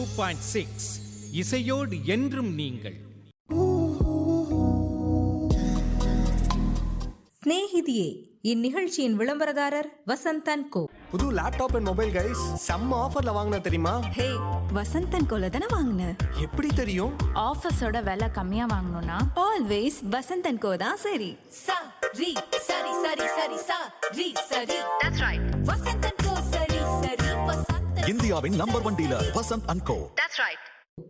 Point six இசையோடு என்றும் நீங்கள் சிநேகிதியே இந்நிகழ்ச்சியின் விளம்பரதாரர் வசந்தன் கோ புது லேப்டாப் அண்ட் மொபைல் கைஸ் செம்ம ஆஃபர்ல வாங்கின தெரியுமா ஹே வசந்தன் கோல தானே வாங்கின எப்படி தெரியும் ஆஃபீஸோட விலை கம்மியா வாங்கணும்னா ஆல்வேஸ் வசந்தன் கோ தான் சரி sa ri sari sari sari sa ri sari that's right vasantan ko sari sari vasantan இந்தியாவின் number one dealer Vasanth and co that's right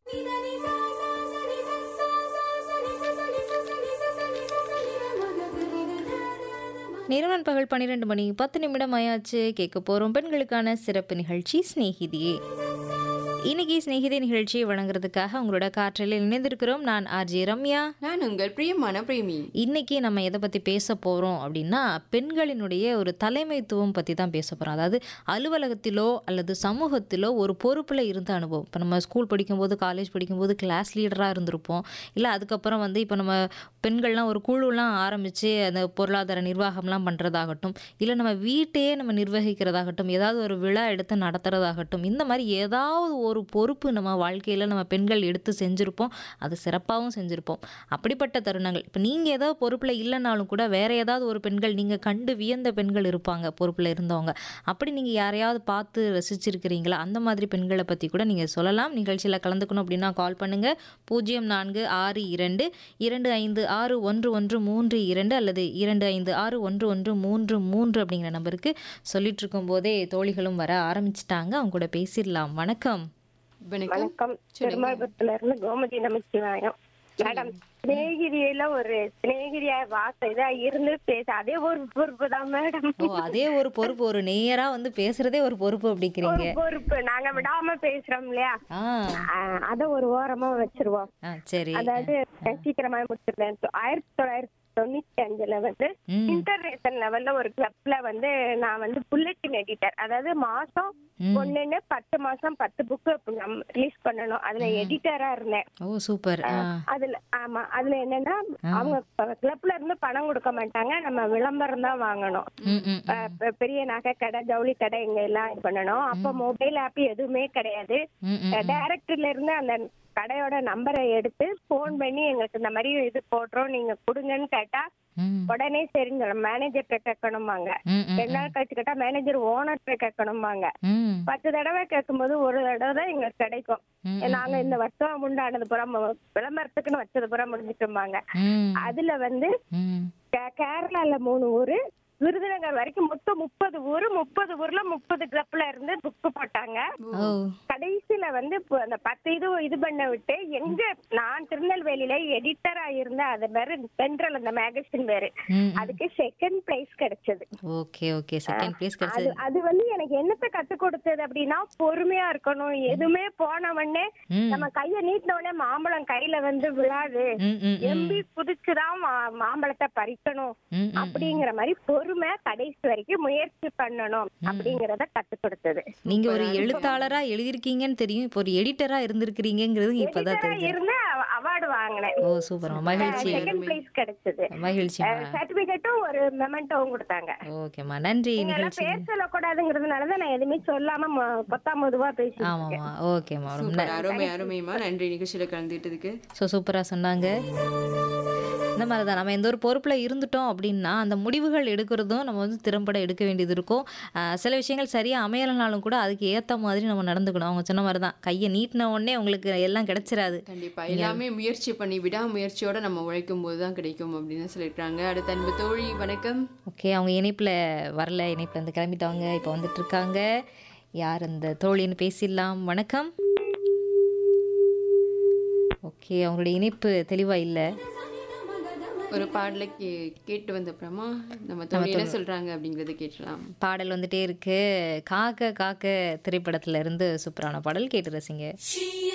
நிறுவன் பகல் பன்னிரெண்டு மணி பத்து நிமிடம் ஆயாச்சு கேட்க போகிறோம் பெண்களுக்கான சிறப்பு நிகழ்ச்சி ஸ்நேகிதியே இன்னைக்கு ஸ்நேகிதி நிகழ்ச்சியை வழங்குறதுக்காக உங்களோட காற்றில் இணைந்திருக்கிறோம் நான் ஆர்ஜே ரம்யா நான் உங்கள் பிரியமான பிரேமி இன்னைக்கு நம்ம எதை பற்றி பேச போகிறோம் அப்படின்னா பெண்களினுடைய ஒரு தலைமைத்துவம் பற்றி தான் பேச போகிறோம் அதாவது அலுவலகத்திலோ அல்லது சமூகத்திலோ ஒரு பொறுப்பில் இருந்த அனுபவம் இப்போ நம்ம ஸ்கூல் படிக்கும்போது காலேஜ் படிக்கும்போது கிளாஸ் லீடராக இருந்திருப்போம் இல்லை அதுக்கப்புறம் வந்து இப்போ நம்ம பெண்கள்லாம் ஒரு குழுலாம் ஆரம்பித்து அந்த பொருளாதார நிர்வாகம்லாம் பண்ணுறதாகட்டும் இல்லை நம்ம வீட்டையே நம்ம நிர்வகிக்கிறதாகட்டும் ஏதாவது ஒரு விழா எடுத்து நடத்துகிறதாகட்டும் இந்த மாதிரி ஏதாவது ஒரு பொறுப்பு நம்ம வாழ்க்கையில் நம்ம பெண்கள் எடுத்து செஞ்சுருப்போம் அது சிறப்பாகவும் செஞ்சுருப்போம் அப்படிப்பட்ட தருணங்கள் இப்போ நீங்கள் ஏதாவது பொறுப்பில் இல்லைனாலும் கூட வேறு ஏதாவது ஒரு பெண்கள் நீங்கள் கண்டு வியந்த பெண்கள் இருப்பாங்க பொறுப்பில் இருந்தவங்க அப்படி நீங்கள் யாரையாவது பார்த்து ரசிச்சிருக்கிறீங்களா அந்த மாதிரி பெண்களை பற்றி கூட நீங்கள் சொல்லலாம் நிகழ்ச்சியில் கலந்துக்கணும் அப்படின்னா கால் பண்ணுங்கள் பூஜ்ஜியம் நான்கு ஆறு இரண்டு இரண்டு ஐந்து ஆறு ஒன்று ஒன்று மூன்று இரண்டு அல்லது இரண்டு ஐந்து ஆறு ஒன்று ஒன்று மூன்று மூன்று அப்படிங்கிற நம்பருக்கு சொல்லிட்டு இருக்கும் போதே தோழிகளும் வர ஆரம்பிச்சிட்டாங்க அவங்க கூட பேசிடலாம் வணக்கம் வணக்கம் வணக்கம் திருமாபுரத்துல இருந்து கோமதி நமச்சிவாயம் மேடம் சிநேகிரியில ஒரு சிநேகிரியா வாச இதா இருந்து பேச அதே ஒரு பொறுப்பு தான் மேடம் ஓ அதே ஒரு பொறுப்பு ஒரு நேயரா வந்து பேசுறதே ஒரு பொறுப்பு அப்படிங்கிறீங்க ஒரு பொறுப்பு நாங்க விடாம பேசுறோம் இல்லையா ஆ ஆஹ் அத ஒரு ஓரமா வச்சிருவோம் ஆ சரி அதாவது சீக்கிரமா முடிச்சிருந்தேன் ஆயிரத்தி தொள்ளாயிரத்தி தொண்ணூத்தி அஞ்சுல வந்து ம். இன்டர்நேஷனல் லெவல்ல ஒரு கிளப்ல வந்து நான் வந்து புல்லட்டின் எடிட்டர் அதாவது மாசம் ம். ஒண்ணுன்னு பத்து மாசம் பத்து புக்கு ரிலீஸ் பண்ணணும் அதுல எடிட்டரா இருந்தேன் ஓ சூப்பர் ஆ அதுல ஆமா அதுல என்னன்னா அவங்க கிளப்ல இருந்து பணம் கொடுக்க மாட்டாங்க நம்ம விளம்பரம் தான் வாங்கணும் ம் ம் அஹ் பெ- பெரிய நகை கடை ஜவுளி கடை இங்க எல்லாம் இது பண்ணணும் அப்ப மொபைல் ஆப் எதுவுமே கிடையாது ம் ம் டைரக்டர்ல இருந்து அந்த கடையோட நம்பரை எடுத்து போன் பண்ணி எங்களுக்கு இந்த மாதிரி இது போடுறோம் நீங்க கொடுங்கன்னு கேட்டா ம் உடனே சரிங்க மேனேஜர்கிட்ட கேட்கணுமாங்க ம் ம் ரெண்டு நாள் கழிச்சு கேட்டா மேனேஜர் ஓனர்கிட்ட கேட்கணுமாங்க ம் பத்து தடவை கேட்கும்போது ஒரு தடவை தான் எங்களுக்கு கிடைக்கும் ம், நாங்க இந்த வருஷம் உண்டானது புறம் விளம்பரத்துக்குன்னு வச்சது புறம் முடிஞ்சிட்டோமாங்க ம் அதுல வந்து ம் கே- கேரளால மூணு ஊரு விருதுநகர் வரைக்கும் மொத்தம் முப்பது ஊரு முப்பது ஊர்ல முப்பது கிளப்ல இருந்து புக்கு போட்டாங்க ஓ கடைசியில வந்து இப்போ அந்த பத்து இது இது பண்ண விட்டு எங்க நான் திருநெல்வேலியில எடிட்டரா இருந்தேன் அது பேரு சென்ட்ரல் அந்த மேகசின் பேரு ம் அதுக்கு செகண்ட் பிரைஸ் கிடைச்சது ஓகே ஓகே செகண்ட் பிளேஸ் அது கிடைச்சது அது வந்து எனக்கு என்னத்த கத்து கொடுத்தது அப்படின்னா பொறுமையா இருக்கணும் எதுவுமே போன உடனே ம் நம்ம கைய நீட்டின உடனே மாம்பழம் கையில வந்து விழாது ம் ம் ம் எம்பி குதிச்சுதான் மா- மாம்பழத்தை பறிக்கணும் ம், ம், அப்படிங்கிற மாதிரி பொறுமை கடைசி வரைக்கும் முயற்சி பண்ணணும் அப்படிங்கறத கத்து கொடுத்தது நீங்க ஒரு எழுத்தாளரா எழுதியிருக்கீங்கன்னு தெரியும் இப்போ ஒரு எடிட்டரா இருந்திருக்கிறீங்கிறது இப்பதான் Editor-ஆ தெரியுது இருந்து அவார்டு வாங்கினேன் ஓ சூப்பர் மகிழ்ச்சி செகண்ட் பிரைஸ் கிடைச்சது மகிழ்ச்சிமா சர்டிபிகேட்டும் ஒரு மெமெண்டோவும் கொடுத்தாங்க ஓகேம்மா நன்றி நீங்க எல்லாம் நிகழ்ச்சி பேர் சொல்லக்கூடாதுங்கிறதுனாலதான் நான் எதுவுமே சொல்லாம மொ- பத்தாம் பொதுவா பேசி ஆமாம்மா ஓகேம்மா ரொம்ப சூப்பர் அருமை அருமைமா நன்றி நிகழ்ச்சியில கலந்துட்டதுக்கு ஸோ சூப்பராக சொன்னாங்க இந்த மாதிரி தான் நம்ம எந்த ஒரு பொறுப்பில் இருந்துட்டோம் அப்படின்னா அந்த முடிவுகள் எடுக்கிறதும் நம்ம வந்து திறம்பட எடுக்க வேண்டியது இருக்கும் ஆஹ் சில விஷயங்கள் சரியாக அமையலைனாலும் கூட அதுக்கு ஏற்ற மாதிரி நம்ம நடந்துக்கணும் அவங்க சொன்ன மாதிரி தான் கையை நீட்டின உடனே உங்களுக்கு எல்லாம் கிடைச்சிராது கண்டிப்பா எல்லாமே முயற்சி பண்ணி விடாமுயற்சியோட நம்ம உழைக்கும் போது தான் கிடைக்கும் அப்படின்னு சொல்லியிருக்காங்க அடுத்த அன்பு தோழி வணக்கம் ஓகே அவங்க இணைப்பில் வரல இணைப்பில் இருந்து கிளம்பிட்டாங்க இப்போ வந்துட்டு இருக்காங்க யார் அந்த தோழின்னு பேசிடலாம் வணக்கம் ஓகே அவங்களுடைய இணைப்பு தெளிவாக இல்லை ஒரு பாடலை கே கேட்டு வந்த அப்புறமா நம்ம தோழி என்ன சொல்றாங்க அப்படிங்கறத கேட்டலாம் பாடல் வந்துட்டே இருக்கு காக்க காக்க திரைப்படத்துல இருந்து சூப்பரான பாடல் கேட்டு ரசிங்க